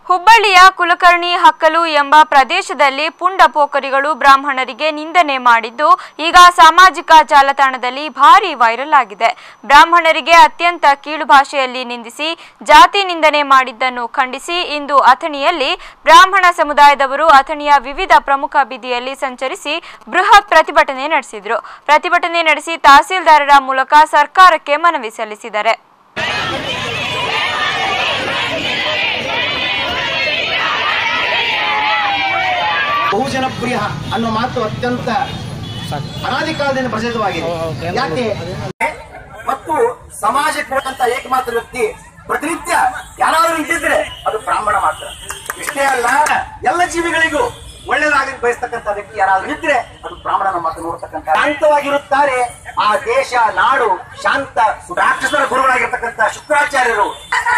ಹುಬ್ಬಳ್ಳಿಯ ಕುಲಕರ್ಣಿ ಹಕ್ಕಲು ಎಂಬ ಪ್ರದೇಶದಲ್ಲಿ ಪುಂಡ ಪೋಖರಿಗಳು ಬ್ರಾಹ್ಮಣರಿಗೆ ನಿಂದನೆ ಮಾಡಿದ್ದು ಈಗ ಸಾಮಾಜಿಕ ಜಾಲತಾಣದಲ್ಲಿ ಭಾರಿ ವೈರಲ್ ಆಗಿದೆ ಬ್ರಾಹ್ಮಣರಿಗೆ ಅತ್ಯಂತ ಕೀಳು ಭಾಷೆಯಲ್ಲಿ ನಿಂದಿಸಿ ಜಾತಿ ನಿಂದನೆ ಮಾಡಿದ್ದನ್ನು ಖಂಡಿಸಿ ಇಂದು ಅಥಣಿಯಲ್ಲಿ ಬ್ರಾಹ್ಮಣ ಸಮುದಾಯದವರು ಅಥಣಿಯ ವಿವಿಧ ಪ್ರಮುಖ ಬೀದಿಯಲ್ಲಿ ಸಂಚರಿಸಿ ಬೃಹತ್ ಪ್ರತಿಭಟನೆ ನಡೆಸಿದರು ಪ್ರತಿಭಟನೆ ನಡೆಸಿ ತಹಸೀಲ್ದಾರರ ಮೂಲಕ ಸರ್ಕಾರಕ್ಕೆ ಮನವಿ ಸಲ್ಲಿಸಿದ್ದಾರೆ ಬಹುಜನಪ್ರಿಯ ಅನ್ನೋ ಮಾತು ಅತ್ಯಂತ ಅನಾದಿ ಕಾಲದಿಂದ ಪ್ರಸಿದ್ಧವಾಗಿದೆ ಯಾಕೆ ಮತ್ತು ಸಮಾಜಕ್ಕೆ ಕೊಟ್ಟಂತ ಏಕಮಾತ್ರ ವ್ಯಕ್ತಿ ಪ್ರತಿನಿತ್ಯ ಯಾರಾದ್ರೂ ನಿಂತಿದ್ರೆ ಅದು ಬ್ರಾಹ್ಮಣ ಮಾತ್ರ ಇಷ್ಟೇ ಅಲ್ಲ ಎಲ್ಲ ಜೀವಿಗಳಿಗೂ ಒಳ್ಳೇದಾಗಲಿಕ್ಕೆ ಬಯಸ್ತಕ್ಕಂಥ ವ್ಯಕ್ತಿ ಯಾರಾದ್ರೂ ಇದ್ರೆ ಅದು ಬ್ರಾಹ್ಮಣನ ಮಾತು ನೋಡ್ತಕ್ಕಂಥ ಶಾಂತವಾಗಿರುತ್ತಾರೆ ಆ ದೇಶ ನಾಡು ಶಾಂತ ರಾಕ್ಷಸರ ಗುರುಗಳಾಗಿರ್ತಕ್ಕಂಥ ಶುಕ್ರಾಚಾರ್ಯರು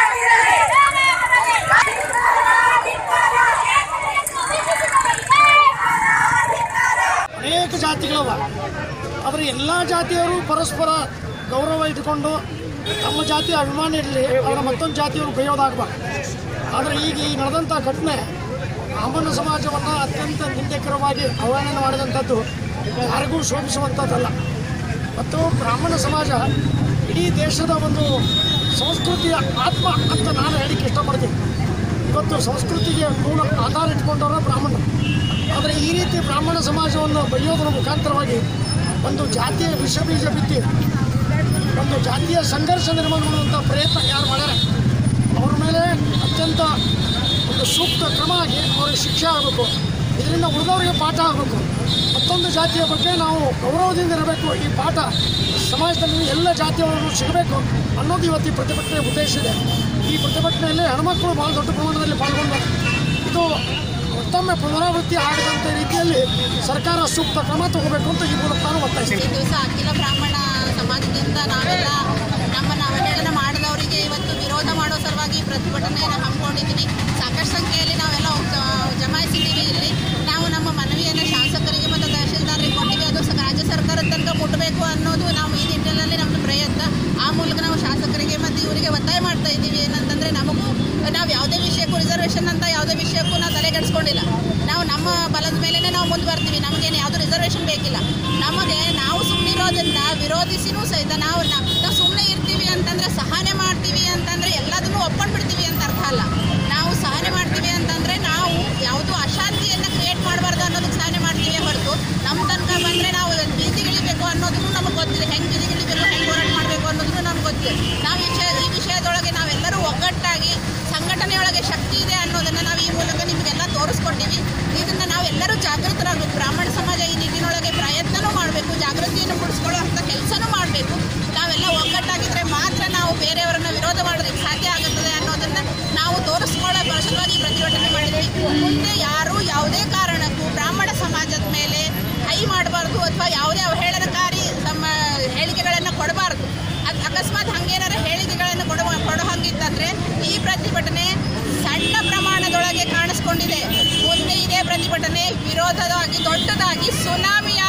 ಅನೇಕ ಜಾತಿಗಳವ ಆದರೆ ಎಲ್ಲ ಜಾತಿಯವರು ಪರಸ್ಪರ ಗೌರವ ಇಟ್ಟುಕೊಂಡು ತಮ್ಮ ಜಾತಿಯ ಅಭಿಮಾನ ಇರಲಿ ಅವರ ಮತ್ತೊಂದು ಜಾತಿಯವರು ಬೈಯೋದಾಗಬಾರ್ದು ಆದರೆ ಈಗ ಈ ನಡೆದಂಥ ಘಟನೆ ಬ್ರಾಹ್ಮಣ ಸಮಾಜವನ್ನು ಅತ್ಯಂತ ನಿಂದಕರವಾಗಿ ಅವಹೇಳನ ಮಾಡಿದಂಥದ್ದು ಯಾರಿಗೂ ಶೋಭಿಸುವಂಥದ್ದಲ್ಲ ಮತ್ತು ಬ್ರಾಹ್ಮಣ ಸಮಾಜ ಇಡೀ ದೇಶದ ಒಂದು ಸಂಸ್ಕೃತಿಯ ಆತ್ಮ ಅಂತ ನಾನು ಹೇಳಿಕ್ಕೆ ಇಷ್ಟಪಡ್ತೀನಿ ಇವತ್ತು ಸಂಸ್ಕೃತಿಗೆ ಮೂಲ ಆಧಾರ ಇಟ್ಕೊಂಡವರು ಬ್ರಾಹ್ಮಣರು ಆದರೆ ಈ ರೀತಿ ಬ್ರಾಹ್ಮಣ ಸಮಾಜವನ್ನು ಬೈಯೋದರ ಮುಖಾಂತರವಾಗಿ ಒಂದು ಜಾತಿಯ ವಿಷ ಬೀಜ ಬಿತ್ತಿ ಒಂದು ಜಾತಿಯ ಸಂಘರ್ಷ ನಿರ್ಮಾಣ ಮಾಡುವಂಥ ಪ್ರಯತ್ನ ಯಾರು ಮಾಡ್ಯಾರ ಅವ್ರ ಮೇಲೆ ಅತ್ಯಂತ ಒಂದು ಸೂಕ್ತ ಕ್ರಮ ಆಗಿ ಅವ್ರಿಗೆ ಶಿಕ್ಷೆ ಆಗಬೇಕು ಇದರಿಂದ ಉಳಿದವರಿಗೆ ಪಾಠ ಆಗಬೇಕು ಮತ್ತೊಂದು ಜಾತಿಯ ಬಗ್ಗೆ ನಾವು ಗೌರವದಿಂದ ಇರಬೇಕು ಈ ಪಾಠ ಸಮಾಜದಲ್ಲಿ ಎಲ್ಲ ಜಾತಿಯವರು ಸಿಗಬೇಕು ಅನ್ನೋದು ಇವತ್ತು ಈ ಪ್ರತಿಭಟನೆ ಉದ್ದೇಶ ಇದೆ ಈ ಪ್ರತಿಭಟನೆಯಲ್ಲಿ ಹೆಣ್ಮಕ್ಳು ಭಾಳ ದೊಡ್ಡ ಪ್ರಮಾಣದಲ್ಲಿ ಪಾಲ್ಗೊಂಡು ಇದು ಮತ್ತೊಮ್ಮೆ ಪುನರಾವೃತ್ತಿ ಆಗದಂಥ ರೀತಿಯಲ್ಲಿ ಸರ್ಕಾರ ಸೂಕ್ತ ಕ್ರಮ ತಗೋಬೇಕು ಅಂತ ಈ ಮೂಲಕ ನಾನು ಒತ್ತಾಯಿಸ್ತೀನಿ ಈ ದಿವಸ ಅಖಿಲ ಬ್ರಾಹ್ಮಣ ಸಮಾಜದಿಂದ ನಾವೆಲ್ಲ ನಮ್ಮನ್ನು ಅವಹೇಳನ ಮಾಡಿದವರಿಗೆ ಇವತ್ತು ವಿರೋಧ ಮಾಡೋ ಸಲುವಾಗಿ ಪ್ರತಿಭಟನೆಯನ್ನು ಹಮ್ಮಿಕೊಂಡಿದ್ದೀವಿ ಸಾಕಷ್ಟು ಸಂಖ್ಯೆಯಲ್ಲಿ ನಾವೆಲ್ಲ ಜ- ಜಮಾಯಿಸಿದ್ದೀವಿ ಇಲ್ಲಿ ನಾವು ನಮ್ಮ ಮನವಿಯನ್ನು ಶಾಸಕರಿಗೆ ಮತ್ತು ತಹಶೀಲ್ದಾರರಿಗೆ ಕೊಟ್ಟಿವಿ ಅದು ಸ- ರಾಜ್ಯ ಸರ್ಕಾರದ ತನಕ ಮುಟ್ಟಬೇಕು ಅನ್ನೋದು ನಾವು ಈ ನಿಟ್ಟಿನಲ್ಲಿ ನಮ್ಮದು ಪ್ರಯತ್ನ ಆ ಮೂಲಕ ನಾವು ಶಾಸಕರಿಗೆ ಮತ್ತು ಇವರಿಗೆ ಒತ್ತಾಯ ಮಾಡ್ತಾ ಇದ್ದೀವಿ ಏನಂತಂದರೆ ನಮಗೂ ನಾವು ಯಾವುದೇ ವಿಷಯಕ್ಕೂ ರಿಸರ್ವೇಷನ್ ಅಂತ ಯಾವುದೇ ವಿಷಯಕ್ಕೂ ನಾವು ತಲೆಗೆಡಿಸ್ಕೊಂಡಿಲ್ಲ ನಾವು ನಮ್ಮ ಬಲದ ಮೇಲೇ ನಾವು ಮುಂದುವರ್ತೀವಿ ನಮಗೇನು ಯಾವುದು ರಿಸರ್ವೇಷನ್ ಬೇಕಿಲ್ಲ ನಮಗೆ ನಾವು ಸುಮ್ಮನಿರೋದನ್ನ ವಿರೋಧಿಸಿನೂ ಸಹಿತ ನಾವು ನಾವು ಸುಮ್ಮನೆ ಇರ್ತೀವಿ ಅಂತಂದ್ರೆ ಸಹನೆ ಮಾಡ್ತೀವಿ ಅಂತಂದ್ರೆ ಎಲ್ಲದನ್ನೂ ಒಪ್ಕೊಂಡು ಬಿಡ್ತೀವಿ ಅಂತ ಅರ್ಥ ಅಲ್ಲ ನಾವು ಸಹನೆ ಮಾಡ್ತೀವಿ ಅಂತಂದ್ರೆ ನಾವು ಯಾವುದು ಅಶಾಂತಿಯನ್ನು ಕ್ರಿಯೇಟ್ ಮಾಡಬಾರ್ದು ಅನ್ನೋದಕ್ಕೆ ಸಹನೆ ಮಾಡ್ತೀವಿ ಹೊರತು ನಮ್ಮ ತನಕ ಬಂದರೆ ನಾವು ಬೀದಿಗಿಳಿಬೇಕು ಅನ್ನೋದನ್ನು ನಮಗೆ ಗೊತ್ತಿದೆ ಹೆಂಗೆ ಬೀದಿಗಿಳಿಬೇಕು ಹೆಂಗೆ ಹೋರಾಟ ಮಾಡಬೇಕು ಅನ್ನೋದನ್ನು ನಮ್ಗೆ ಗೊತ್ತಿದೆ ನಾವು ಈ ವಿಷಯ ಈ ವಿಷಯದೊಳಗೆ ನಾವೆಲ್ಲರೂ ಒಗ್ಗಟ್ಟಾಗಿ ಸಂಘಟನೆಯೊಳಗೆ ಶಕ್ತಿ ಇದೆ ಅನ್ನೋದನ್ನು ನಾವು ಈ ಮೂಲಕ ನಿಮಗೆಲ್ಲ ತೋರಿಸ್ಕೊಟ್ಟಿವಿ ಇದರಿಂದ ನಾವೆಲ್ಲರೂ ಜಾಗೃತರಾಗಬೇಕು ಬ್ರಾಹ್ಮಣ ಸಮಾಜ ಈ ನಿಟ್ಟಿನೊಳಗೆ ಪ್ರಯತ್ನನೂ ಮಾಡಬೇಕು ಜಾಗೃತಿಯನ್ನು ಮೂಡಿಸ್ಕೊಳ್ಳೋ ಅಂಥ ಕೆಲಸನೂ ಮಾಡಬೇಕು ನಾವೆಲ್ಲ ಒಗ್ಗಟ್ಟಾಗಿದ್ದರೆ ಮಾತ್ರ ನಾವು ಬೇರೆಯವರನ್ನ ವಿರೋಧ ಮಾಡೋದಕ್ಕೆ ಸಾಧ್ಯ ಆಗುತ್ತದೆ ಅನ್ನೋದನ್ನು ನಾವು ತೋರಿಸ್ಕೊಳ್ಳೋ ಸಲುವಾಗಿ ಈ ಪ್ರತಿಭಟನೆ ಮಾಡಿದ್ವಿ ಮುಂದೆ ಯಾರು ಯಾವುದೇ ಕಾರಣಕ್ಕೂ ಬ್ರಾಹ್ಮಣ ಸಮಾಜದ ಮೇಲೆ ಕೈ ಮಾಡಬಾರ್ದು ಅಥವಾ ಯಾವುದೇ ಅವಹೇಳನಕಾರಿ ತಮ್ಮ ಹೇಳಿಕೆಗಳನ್ನು ಕೊಡಬಾರ್ದು ಅದ್ ಅಕಸ್ಮಾತ್ ಹಂಗೇನಾರ ಹೇಳಿಕೆಗಳನ್ನು ಕೊಡ ಕೊಡೋ ಹಂಗಿತ್ತಂದ್ರೆ ಈ ಪ್ರತಿಭಟನೆ ಸಣ್ಣ ಪ್ರಮಾಣದೊಳಗೆ ಕಾಣಿಸ್ಕೊಂಡಿದೆ ಮುಂದೆ ಇದೇ ಪ್ರತಿಭಟನೆ ವಿರೋಧವಾಗಿ ದೊಡ್ಡದಾಗಿ ಸುನಾಮಿಯ